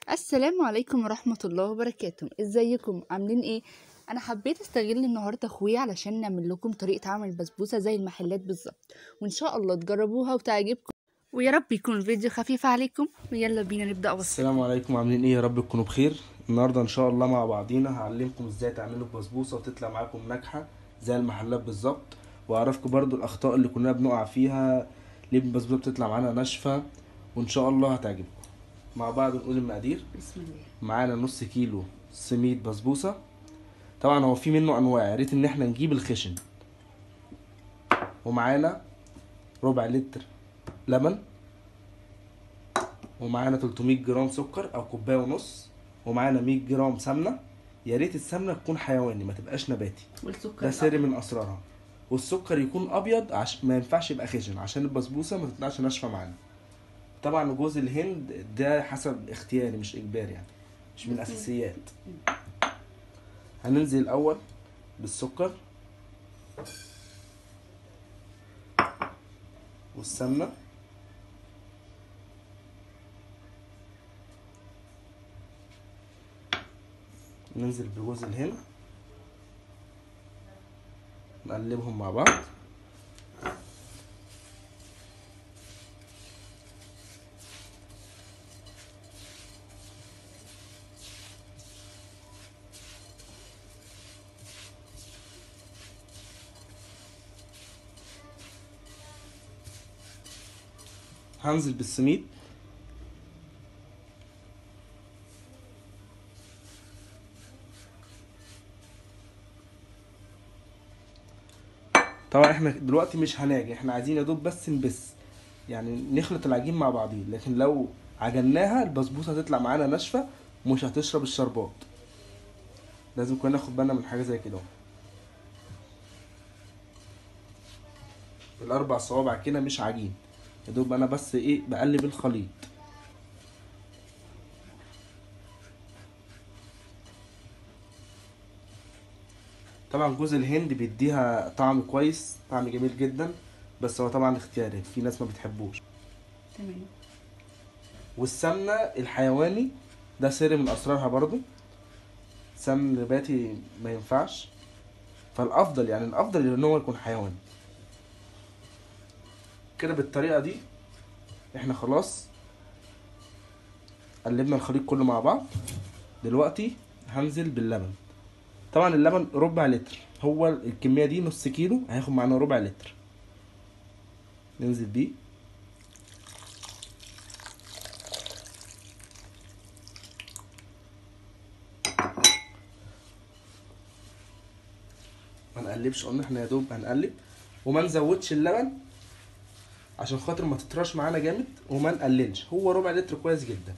السلام عليكم ورحمة الله وبركاته ازيكم عاملين ايه انا حبيت استغل النهارده اخويا علشان نعمل لكم طريقة عمل البسبوسة زي المحلات بالظبط وان شاء الله تجربوها وتعجبكم ويا رب يكون الفيديو خفيف عليكم ويلا بينا نبدأ بس السلام عليكم عاملين ايه يا رب تكونوا بخير النهارده ان شاء الله مع بعضينا هعلمكم ازاي تعملوا بسبوسه وتطلع معاكم ناجحه زي المحلات بالظبط واعرفكم برضو الاخطاء اللي كنا بنقع فيها ليه البسبوسه بتطلع معانا ناشفه وان شاء الله هتعجبكم مع بعض نقول المقادير بسم الله معانا نص كيلو سميد بسبوسه طبعا هو في منه انواع يا ريت ان احنا نجيب الخشن ومعانا ربع لتر لبن ومعانا 300 جرام سكر او كوبايه ونص ومعانا 100 جرام سمنه يا ريت السمنه تكون حيواني ما تبقاش نباتي والسكر ده سر من اسرارها والسكر يكون ابيض عشان ما ينفعش يبقى خشن عشان البسبوسه ما تطلعش ناشفه معانا طبعا جوز الهند ده حسب اختياري مش اجباري يعني مش من الاساسيات هننزل الاول بالسكر والسمنه ننزل بجوز الهند نقلبهم مع بعض هنزل بالسميد طبعا احنا دلوقتي مش هناجي احنا عايزين يا دوب بس نبس يعني نخلط العجين مع بعضيه لكن لو عجناها البسبوسه هتطلع معانا ناشفه ومش هتشرب الشربات لازم كنا ناخد بالنا من حاجه زي كده الاربع صوابع كده مش عجين يا دوب انا بس ايه بقلب الخليط طبعا جوز الهند بيديها طعم كويس طعم جميل جدا بس هو طبعا اختياري في ناس ما بتحبوش تمام والسمنه الحيواني ده سر من اسرارها برضو سمن نباتي ما ينفعش فالافضل يعني الافضل ان هو يكون حيواني كده بالطريقه دي احنا خلاص قلبنا الخليط كله مع بعض دلوقتي هنزل باللبن طبعا اللبن ربع لتر هو الكميه دي نص كيلو هياخد معانا ربع لتر ننزل بيه ما نقلبش قلنا احنا يا دوب هنقلب وما نزودش اللبن عشان خاطر ما تطرش معانا جامد وما نقللش هو ربع لتر كويس جدا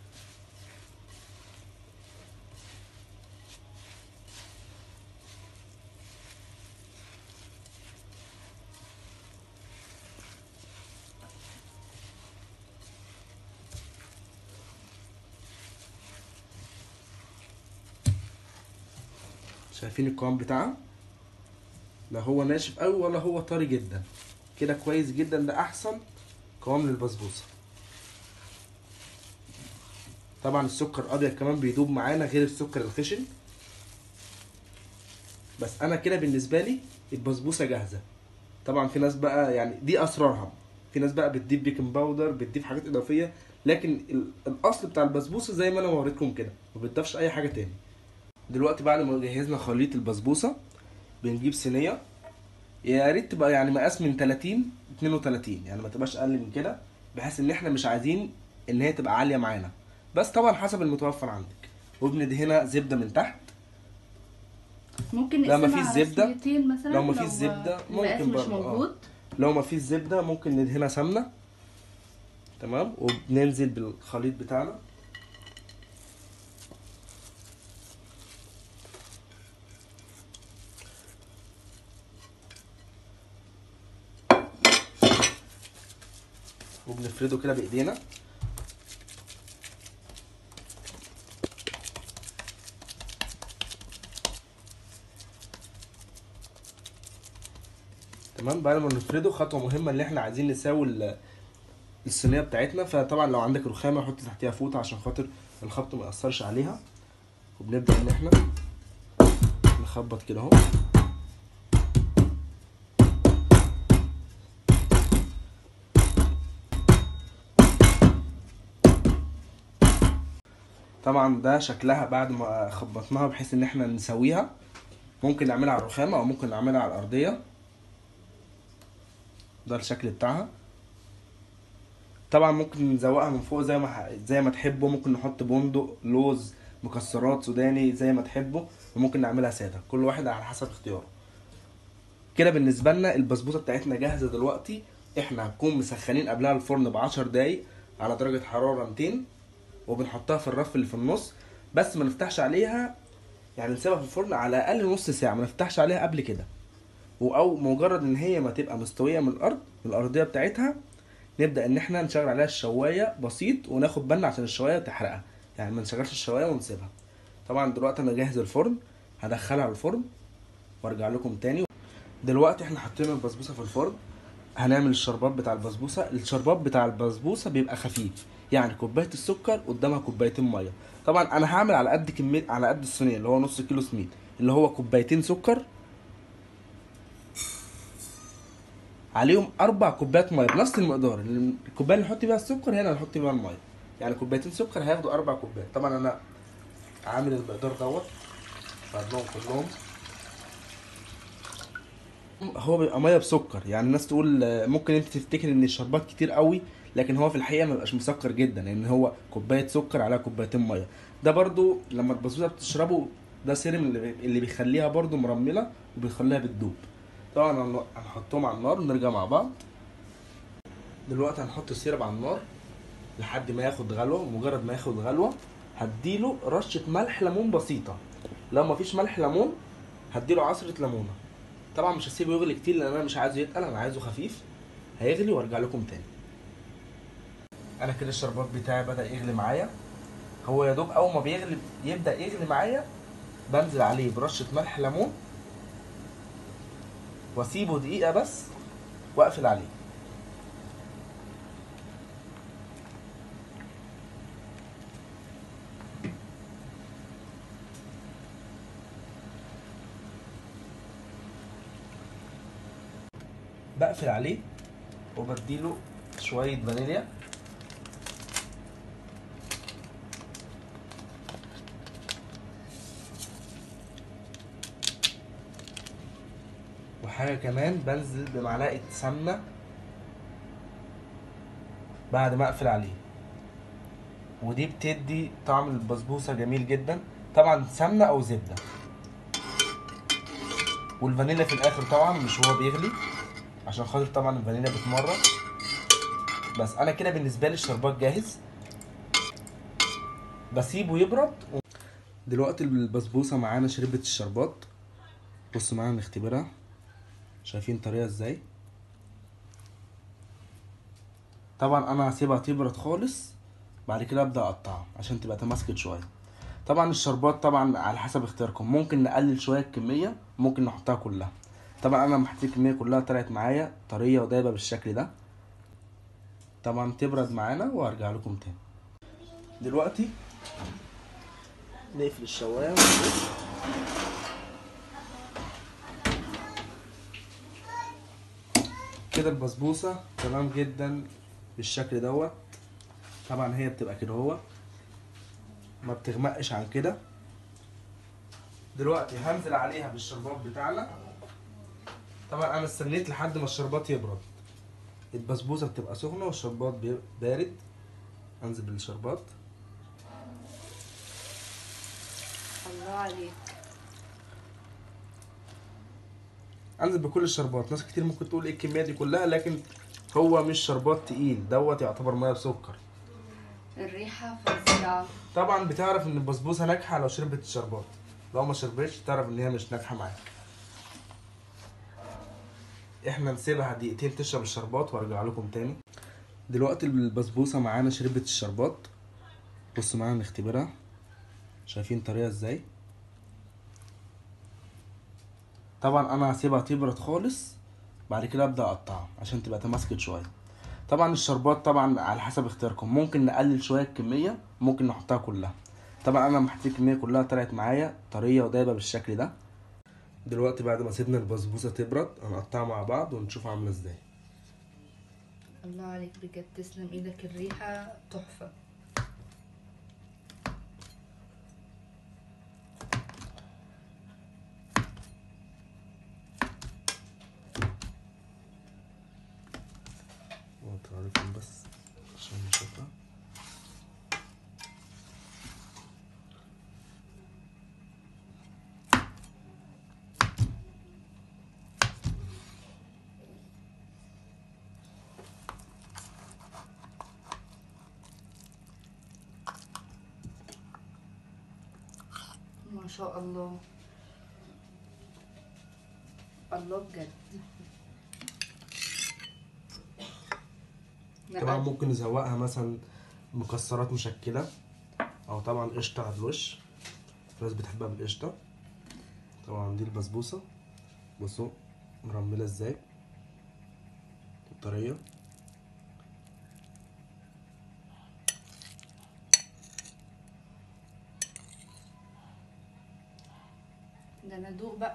شايفين القوام بتاعها لا هو ناشف قوي ولا هو طري جدا كده كويس جدا ده احسن قوام للبسبوسه طبعا السكر الابيض كمان بيدوب معانا غير السكر الخشن بس انا كده بالنسبه لي البسبوسه جاهزه طبعا في ناس بقى يعني دي اسرارها في ناس بقى بتضيف بيكنج باودر بتضيف حاجات اضافيه لكن ال- الاصل بتاع البسبوسه زي ما انا وريتكم كده ما بتضافش اي حاجه تاني دلوقتي بعد ما جهزنا خليط البسبوسه بنجيب صينيه يا ريت تبقى يعني مقاس من 30 32 يعني ما تبقاش اقل من كده بحيث ان احنا مش عايزين ان هي تبقى عاليه معانا بس طبعا حسب المتوفر عندك وبندهنها زبده من تحت ممكن لا، نقسمها مفيش على زبدة. صينيتين مثلا لو مفيش زبدة، المقاس ممكن مش برضه، آه. موجود لو ما فيش زبده ممكن ندهنها سمنه تمام وبننزل بالخليط بتاعنا وبنفرده كده بايدينا تمام بعد ما نفرده خطوه مهمه اللي احنا عايزين نساوي ال- الصينيه بتاعتنا فطبعا لو عندك رخامه حط تحتيها فوطه عشان خاطر الخبط ما ياثرش عليها وبنبدا ان احنا نخبط كده اهو طبعا ده شكلها بعد ما خبطناها بحيث ان احنا نسويها ممكن نعملها على الرخامه او ممكن نعملها على الارضيه ده الشكل بتاعها طبعا ممكن نزوقها من فوق زي ما ح- زي ما تحبوا ممكن نحط بندق لوز مكسرات سوداني زي ما تحبوا وممكن نعملها ساده كل واحد على حسب اختياره كده بالنسبه لنا البسبوسه بتاعتنا جاهزه دلوقتي احنا هنكون مسخنين قبلها الفرن ب 10 دقايق على درجه حراره 200 وبنحطها في الرف اللي في النص بس ما نفتحش عليها يعني نسيبها في الفرن على الاقل نص ساعه ما نفتحش عليها قبل كده او مجرد ان هي ما تبقى مستويه من الارض من الارضيه بتاعتها نبدا ان احنا نشغل عليها الشوايه بسيط وناخد بالنا عشان الشوايه تحرقها يعني ما نشغلش الشوايه ونسيبها طبعا دلوقتي انا جاهز الفرن هدخلها على الفرن وارجع لكم تاني دلوقتي احنا حطينا البسبوسه في الفرن هنعمل الشربات بتاع البسبوسه الشربات بتاع البسبوسه بيبقى خفيف يعني كوبايه السكر قدامها كوبايتين ميه طبعا انا هعمل على قد كميه على قد الصينيه اللي هو نص كيلو سميد اللي هو كوبايتين سكر عليهم اربع كوبايات ميه بنفس المقدار اللي- الكوبايه اللي نحط بيها السكر هي اللي هنحط بيها الميه يعني كوبايتين سكر هياخدوا اربع كوبايات طبعا انا عامل المقدار دوت بعدهم كلهم هو بيبقى ميه بسكر يعني الناس تقول آه، ممكن انت تفتكر ان الشربات كتير قوي لكن هو في الحقيقه ما بيبقاش مسكر جدا لان هو كوبايه سكر عليها كوبايتين ميه ده برضو لما البسبوسه بتشربه ده سيرم اللي بي- اللي بيخليها برضو مرمله وبيخليها بتدوب طبعا هن- هنحطهم على النار ونرجع مع بعض دلوقتي هنحط السيرم على النار لحد ما ياخد غلوه مجرد ما ياخد غلوه هديله رشه ملح ليمون بسيطه لو مفيش ملح ليمون هديله عصره ليمونه طبعا مش هسيبه يغلي كتير لان انا مش عايزه يتقل انا عايزه خفيف هيغلي وارجع لكم تاني انا كده الشربات بتاعي بدا يغلي معايا هو يا دوب اول ما بيغلي يبدا يغلي معايا بنزل عليه برشه ملح ليمون واسيبه دقيقه بس واقفل عليه بقفل عليه وبديله شوية فانيليا وحاجة كمان بنزل بمعلقة سمنة بعد ما اقفل عليه ودي بتدي طعم البسبوسة جميل جدا طبعا سمنة او زبدة والفانيليا في الاخر طبعا مش هو بيغلي عشان خاطر طبعا الفانيليا بتمرر بس انا كده بالنسبه لي الشربات جاهز بسيبه يبرد و... دلوقتي البسبوسه معانا شربت الشربات بصوا معانا نختبرها شايفين طريقه ازاي طبعا انا هسيبها تبرد خالص بعد كده ابدا اقطعها عشان تبقى تماسكت شويه طبعا الشربات طبعا على حسب اختياركم ممكن نقلل شويه الكميه ممكن نحطها كلها طبعا انا لما حطيت الكميه كلها طلعت معايا طريه ودايبه بالشكل ده طبعا تبرد معانا وهرجع لكم تاني دلوقتي نقفل الشوايه ونشوف. كده البسبوسه تمام جدا بالشكل دوت طبعا هي بتبقى كده هو ما بتغمقش عن كده دلوقتي هنزل عليها بالشربات بتاعنا طبعا انا استنيت لحد ما الشربات يبرد البسبوسه بتبقى سخنه والشربات بي- بارد انزل بالشربات الله عليك انزل بكل الشربات ناس كتير ممكن تقول ايه الكميه دي كلها لكن هو مش شربات تقيل دوت يعتبر ميه بسكر الريحة فظيعة طبعا بتعرف ان البسبوسه ناجحه لو شربت الشربات لو ما شربتش تعرف ان هي مش ناجحه معاك احنا نسيبها دقيقتين تشرب الشربات وارجع لكم تاني دلوقتي البسبوسه معانا شربت الشربات بصوا معانا نختبرها شايفين طريقه ازاي طبعا انا هسيبها تبرد خالص بعد كده ابدا اقطعها عشان تبقى تماسكت شويه طبعا الشربات طبعا على حسب اختياركم ممكن نقلل شويه الكميه ممكن نحطها كلها طبعا انا لما حطيت الكميه كلها طلعت معايا طريه ودايبه بالشكل ده دلوقتي بعد ما سيبنا البسبوسه تبرد هنقطعها مع بعض ونشوف عامله ازاي الله عليك بجد تسلم ايدك الريحة تحفة واطلع لكم بس عشان نشوفها ما شاء الله الله بجد طبعا نقل- ممكن نزوقها مثلا مكسرات مشكلة أو طبعا قشطة على الوش في ناس بتحبها بالقشطة طبعا دي البسبوسة بصوا مرملة ازاي طرية ده انا ادوق بقى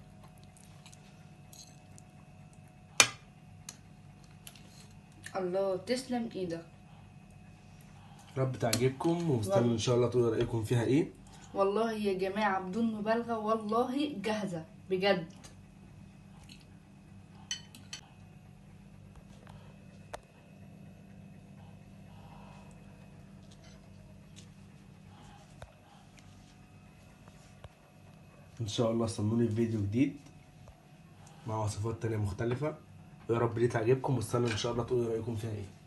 الله تسلم ايدك رب تعجبكم ومستني ان شاء الله تقولوا رأيكم فيها ايه والله يا جماعة بدون مبالغة والله جاهزة بجد ان شاء الله استنوني في فيديو جديد مع وصفات تانية مختلفة يا رب دي تعجبكم واستنوا ان شاء الله تقولوا رأيكم فيها ايه